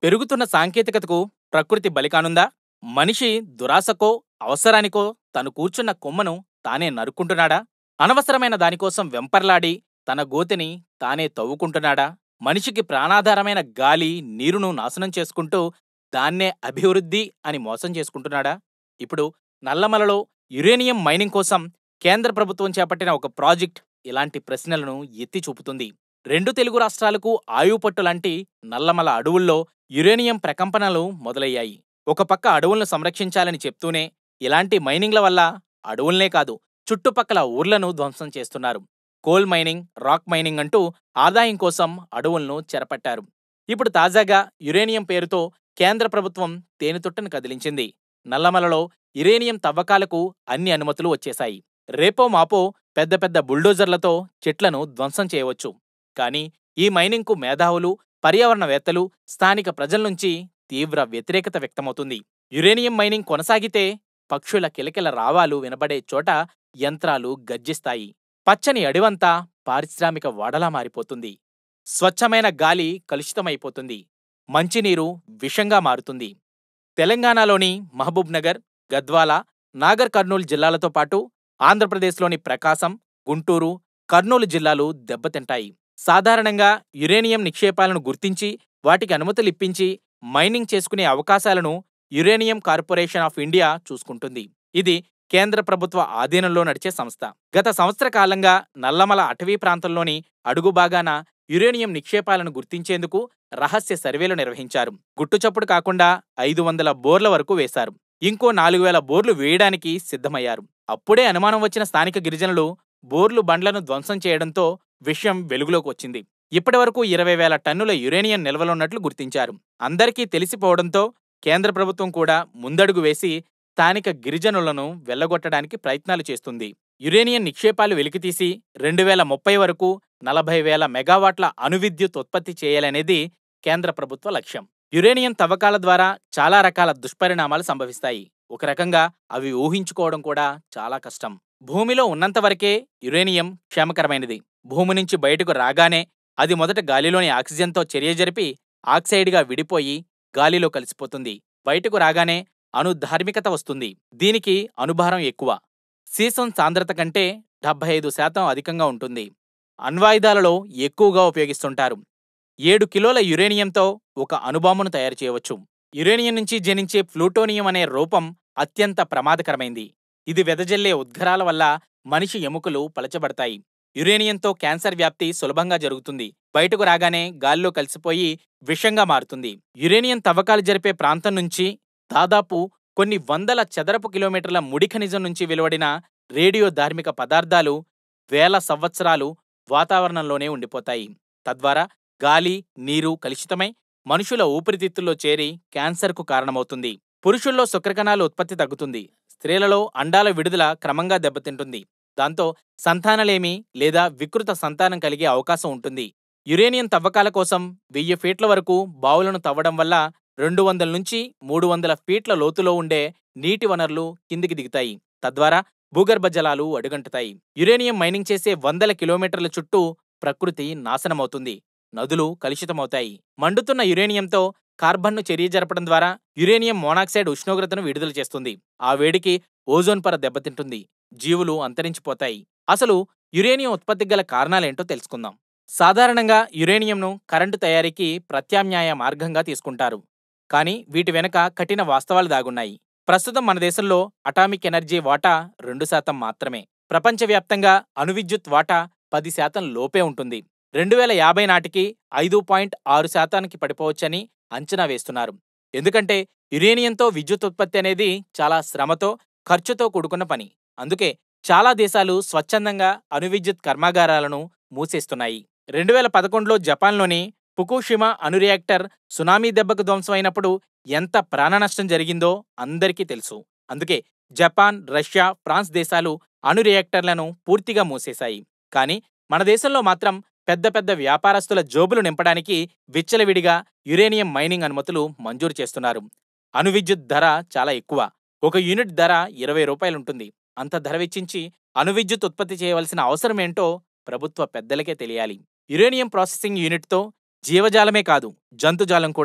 పెరుగుతున్న సాంకేతికతకు ప్రకృతి బలికానుందా మనిషి దురాశకో అవసరానికో తను కూర్చున్న కొమ్మను తానే నరుక్కుంటున్నాడా అనవసరమైన దానికోసం వెంపర్లాడి తన గోతిని తానే తవ్వుకుంటున్నాడా మనిషికి ప్రాణాధారమైన గాలి నీరును నాశనం చేసుకుంటూ దాన్నే అభివృద్ధి అని మోసం చేసుకుంటున్నాడా ఇప్పుడు నల్లమలలో యురేనియం మైనింగ్ కోసం కేంద్ర ప్రభుత్వం చేపట్టిన ఒక ప్రాజెక్ట్ ఇలాంటి ప్రశ్నలను ఎత్తి చూపుతుంది రెండు తెలుగు రాష్ట్రాలకు ఆయుపట్టు లాంటి నల్లమల అడవుల్లో యురేనియం ప్రకంపనలు మొదలయ్యాయి ఒక పక్క అడవులను సంరక్షించాలని చెప్తూనే ఇలాంటి మైనింగ్ల వల్ల అడవుల్నే కాదు చుట్టుపక్కల ఊర్లను ధ్వంసం చేస్తున్నారు కోల్ మైనింగ్ రాక్ మైనింగ్ అంటూ ఆదాయం కోసం అడవులను చెరపట్టారు ఇప్పుడు తాజాగా యురేనియం పేరుతో కేంద్ర ప్రభుత్వం తేనెతుట్టను కదిలించింది నల్లమలలో యురేనియం తవ్వకాలకు అన్ని అనుమతులు వచ్చేశాయి రేపో మాపో పెద్ద పెద్ద బుల్డోజర్లతో చెట్లను ధ్వంసం చేయవచ్చు కానీ ఈ మైనింగ్కు మేధావులు పర్యావరణవేత్తలు స్థానిక ప్రజల నుంచి తీవ్ర వ్యతిరేకత వ్యక్తమవుతుంది యురేనియం మైనింగ్ కొనసాగితే పక్షుల కిలకిల రావాలు వినబడే చోట యంత్రాలు గర్జిస్తాయి పచ్చని అడివంతా పారిశ్రామిక వాడలా మారిపోతుంది స్వచ్ఛమైన గాలి కలుషితమైపోతుంది మంచినీరు విషంగా మారుతుంది తెలంగాణలోని మహబూబ్ నగర్ గద్వాల నాగర్ కర్నూలు జిల్లాలతో పాటు ఆంధ్రప్రదేశ్లోని ప్రకాశం గుంటూరు కర్నూలు జిల్లాలు దెబ్బతింటాయి సాధారణంగా యురేనియం నిక్షేపాలను గుర్తించి వాటికి అనుమతులిప్పించి మైనింగ్ చేసుకునే అవకాశాలను యురేనియం కార్పొరేషన్ ఆఫ్ ఇండియా చూసుకుంటుంది ఇది కేంద్ర ప్రభుత్వ ఆధీనంలో నడిచే సంస్థ గత సంవత్సర కాలంగా నల్లమల అటవీ ప్రాంతంలోని అడుగు భాగాన యురేనియం నిక్షేపాలను గుర్తించేందుకు రహస్య సర్వేలు నిర్వహించారు గుట్టుచప్పుడు కాకుండా ఐదు వందల బోర్ల వరకు వేశారు ఇంకో నాలుగు వేల బోర్లు వేయడానికి సిద్ధమయ్యారు అప్పుడే అనుమానం వచ్చిన స్థానిక గిరిజనులు బోర్లు బండ్లను ధ్వంసం చేయడంతో విషయం వెలుగులోకి వచ్చింది ఇప్పటివరకు ఇరవై వేల టన్నుల యురేనియం నిల్వలున్నట్లు గుర్తించారు అందరికీ తెలిసిపోవడంతో కేంద్ర ప్రభుత్వం కూడా ముందడుగు వేసి స్థానిక గిరిజనులను వెళ్లగొట్టడానికి ప్రయత్నాలు చేస్తుంది యురేనియం నిక్షేపాలు వెలికితీసి రెండు వేల ముప్పై వరకు నలభై వేల మెగావాట్ల అణువిద్యుత్ ఉత్పత్తి చేయాలనేది కేంద్ర ప్రభుత్వ లక్ష్యం యురేనియం తవ్వకాల ద్వారా చాలా రకాల దుష్పరిణామాలు సంభవిస్తాయి ఒక రకంగా అవి ఊహించుకోవడం కూడా చాలా కష్టం భూమిలో ఉన్నంతవరకే యురేనియం క్షేమకరమైనది భూమి నుంచి బయటకు రాగానే అది మొదట గాలిలోని ఆక్సిజన్తో చర్య జరిపి ఆక్సైడ్గా విడిపోయి గాలిలో కలిసిపోతుంది బయటకు రాగానే అణుధార్మికత వస్తుంది దీనికి అనుభారం ఎక్కువ సీసం సాంద్రత కంటే డెబ్బై ఐదు శాతం అధికంగా ఉంటుంది అణ్వాయుధాలలో ఎక్కువగా ఉపయోగిస్తుంటారు ఏడు కిలోల యురేనియంతో ఒక అణుబాంబును తయారు చేయవచ్చు యురేనియం నుంచి జనించే ప్లూటోనియం అనే రూపం అత్యంత ప్రమాదకరమైంది ఇది వెదజల్లే ఉద్గరాల వల్ల మనిషి ఎముకలు పలచబడతాయి యురేనియంతో క్యాన్సర్ వ్యాప్తి సులభంగా జరుగుతుంది బయటకు రాగానే గాల్లో కలిసిపోయి విషంగా మారుతుంది యురేనియం తవ్వకాలు జరిపే ప్రాంతం నుంచి దాదాపు కొన్ని వందల చదరపు కిలోమీటర్ల ముడి ఖనిజం నుంచి వెలువడిన రేడియో ధార్మిక పదార్థాలు వేల సంవత్సరాలు వాతావరణంలోనే ఉండిపోతాయి తద్వారా గాలి నీరు కలుషితమై మనుషుల ఊపిరితిత్తుల్లో చేరి క్యాన్సర్కు కారణమవుతుంది పురుషుల్లో శుక్రకణాలు ఉత్పత్తి తగ్గుతుంది స్త్రీలలో అండాల విడుదల క్రమంగా దెబ్బతింటుంది దాంతో సంతానలేమి లేదా వికృత సంతానం కలిగే అవకాశం ఉంటుంది యురేనియం తవ్వకాల కోసం వెయ్యి ఫీట్ల వరకు బావులను తవ్వడం వల్ల రెండు వందల నుంచి మూడు వందల ఫీట్ల లోతులో ఉండే నీటి వనరులు కిందికి దిగుతాయి తద్వారా భూగర్భ జలాలు అడుగంటుతాయి యురేనియం మైనింగ్ చేసే వందల కిలోమీటర్ల చుట్టూ ప్రకృతి నాశనమవుతుంది నదులు కలుషితమవుతాయి మండుతున్న యురేనియంతో కార్బన్ను చర్య జరపడం ద్వారా యురేనియం మోనాక్సైడ్ ఉష్ణోగ్రతను విడుదల చేస్తుంది ఆ వేడికి ఓజోన్ పొర దెబ్బతింటుంది జీవులు అంతరించిపోతాయి అసలు యురేనియం ఉత్పత్తికి గల కారణాలేంటో తెలుసుకుందాం సాధారణంగా యురేనియంను కరెంటు తయారీకి ప్రత్యామ్నాయ మార్గంగా తీసుకుంటారు కానీ వీటి వెనుక కఠిన వాస్తవాలు దాగున్నాయి ప్రస్తుతం మన దేశంలో అటామిక్ ఎనర్జీ వాటా రెండు శాతం మాత్రమే ప్రపంచవ్యాప్తంగా అణువిద్యుత్ వాటా పది శాతం లోపే ఉంటుంది రెండు వేల యాభై నాటికి ఐదు పాయింట్ ఆరు శాతానికి పడిపోవచ్చని అంచనా వేస్తున్నారు ఎందుకంటే యురేనియంతో విద్యుత్ ఉత్పత్తి అనేది చాలా శ్రమతో ఖర్చుతో కూడుకున్న పని అందుకే చాలా దేశాలు స్వచ్ఛందంగా అణువిద్యుత్ కర్మాగారాలను మూసేస్తున్నాయి రెండు వేల పదకొండులో జపాన్లోని ఫుకుషిమా అణు రియాక్టర్ సునామీ దెబ్బకు ధ్వంసమైనప్పుడు ఎంత ప్రాణనష్టం జరిగిందో అందరికీ తెలుసు అందుకే జపాన్ రష్యా ఫ్రాన్స్ దేశాలు అణు రియాక్టర్లను పూర్తిగా మూసేశాయి కానీ మన దేశంలో మాత్రం పెద్ద పెద్ద వ్యాపారస్తుల జోబులు నింపడానికి విచ్చలవిడిగా యురేనియం మైనింగ్ అనుమతులు మంజూరు చేస్తున్నారు అణు విద్యుత్ ధర చాలా ఎక్కువ ఒక యూనిట్ ధర ఇరవై రూపాయలుంటుంది అంత ధర వెచ్చించి అణు విద్యుత్ ఉత్పత్తి చేయవలసిన అవసరం ఏంటో ప్రభుత్వ పెద్దలకే తెలియాలి యురేనియం ప్రాసెసింగ్ యూనిట్తో జీవజాలమే కాదు జంతుజాలం కూడా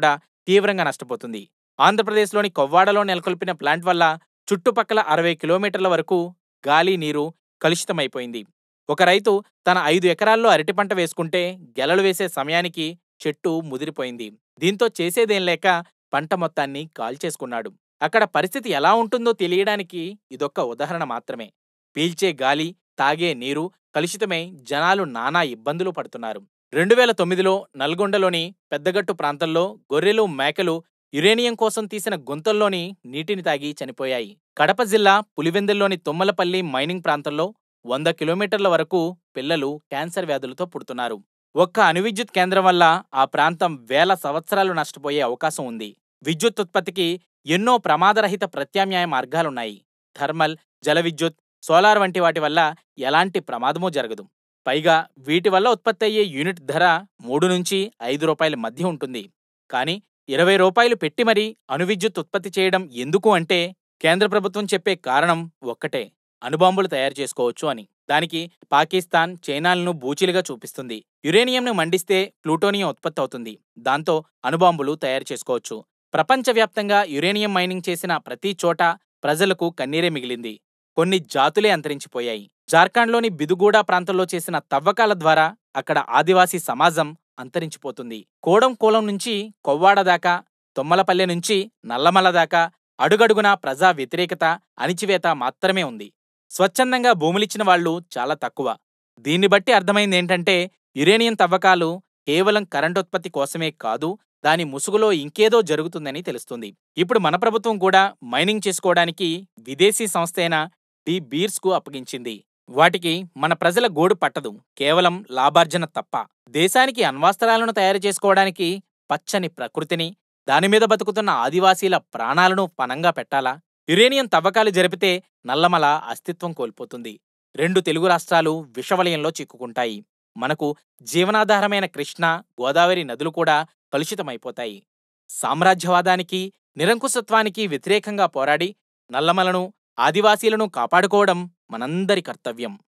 తీవ్రంగా నష్టపోతుంది ఆంధ్రప్రదేశ్లోని కొవ్వాడలో నెలకొల్పిన ప్లాంట్ వల్ల చుట్టుపక్కల అరవై కిలోమీటర్ల వరకు గాలి నీరు కలుషితమైపోయింది ఒక రైతు తన ఐదు ఎకరాల్లో అరటి పంట వేసుకుంటే గెలలు వేసే సమయానికి చెట్టు ముదిరిపోయింది దీంతో చేసేదేం లేక పంట మొత్తాన్ని కాల్చేసుకున్నాడు అక్కడ పరిస్థితి ఎలా ఉంటుందో తెలియడానికి ఇదొక్క ఉదాహరణ మాత్రమే పీల్చే గాలి తాగే నీరు కలుషితమై జనాలు నానా ఇబ్బందులు పడుతున్నారు రెండు వేల తొమ్మిదిలో నల్గొండలోని పెద్దగట్టు ప్రాంతంలో గొర్రెలు మేకలు యురేనియం కోసం తీసిన గుంతల్లోని నీటిని తాగి చనిపోయాయి కడప జిల్లా పులివెందుల్లోని తుమ్మలపల్లి మైనింగ్ ప్రాంతంలో వంద కిలోమీటర్ల వరకు పిల్లలు క్యాన్సర్ వ్యాధులతో పుడుతున్నారు ఒక్క అణువిద్యుత్ కేంద్రం వల్ల ఆ ప్రాంతం వేల సంవత్సరాలు నష్టపోయే అవకాశం ఉంది విద్యుత్ ఉత్పత్తికి ఎన్నో ప్రమాదరహిత ప్రత్యామ్నాయ మార్గాలున్నాయి థర్మల్ జల విద్యుత్ సోలార్ వంటి వాటి వల్ల ఎలాంటి ప్రమాదమూ జరగదు పైగా వీటి వల్ల ఉత్పత్తి అయ్యే యూనిట్ ధర మూడు నుంచి ఐదు రూపాయల మధ్య ఉంటుంది కానీ ఇరవై రూపాయలు పెట్టి మరీ అణువిద్యుత్ ఉత్పత్తి చేయడం ఎందుకు అంటే కేంద్ర ప్రభుత్వం చెప్పే కారణం ఒక్కటే అణుబాంబులు తయారు చేసుకోవచ్చు అని దానికి పాకిస్తాన్ చైనాలను బూచిలుగా చూపిస్తుంది యురేనియంను మండిస్తే ప్లూటోనియం ఉత్పత్తి అవుతుంది దాంతో అణుబాంబులు తయారు చేసుకోవచ్చు ప్రపంచవ్యాప్తంగా యురేనియం మైనింగ్ చేసిన ప్రతి చోట ప్రజలకు కన్నీరే మిగిలింది కొన్ని జాతులే అంతరించిపోయాయి జార్ఖండ్లోని బిదుగూడ ప్రాంతంలో చేసిన తవ్వకాల ద్వారా అక్కడ ఆదివాసీ సమాజం అంతరించిపోతుంది కోడం కోలం నుంచి కొవ్వాడ దాకా తొమ్మలపల్లె నుంచి నల్లమల దాకా అడుగడుగునా ప్రజా వ్యతిరేకత అణిచివేత మాత్రమే ఉంది స్వచ్ఛందంగా భూములిచ్చిన వాళ్ళు చాలా తక్కువ దీన్ని బట్టి అర్థమైంది ఏంటంటే యురేనియం తవ్వకాలు కేవలం కరెంటోత్పత్తి కోసమే కాదు దాని ముసుగులో ఇంకేదో జరుగుతుందని తెలుస్తుంది ఇప్పుడు మన ప్రభుత్వం కూడా మైనింగ్ చేసుకోవడానికి విదేశీ సంస్థ అయిన డి బీర్స్కు అప్పగించింది వాటికి మన ప్రజల గోడు పట్టదు కేవలం లాభార్జన తప్ప దేశానికి అణ్వాస్త్రాలను తయారు చేసుకోవడానికి పచ్చని ప్రకృతిని దానిమీద బతుకుతున్న ఆదివాసీల ప్రాణాలను పనంగా పెట్టాలా యురేనియం తవ్వకాలు జరిపితే నల్లమల అస్తిత్వం కోల్పోతుంది రెండు తెలుగు రాష్ట్రాలు విషవలయంలో చిక్కుకుంటాయి మనకు జీవనాధారమైన కృష్ణ గోదావరి నదులు కూడా కలుషితమైపోతాయి సామ్రాజ్యవాదానికి నిరంకుశత్వానికి వ్యతిరేకంగా పోరాడి నల్లమలను ఆదివాసీలను కాపాడుకోవడం మనందరి కర్తవ్యం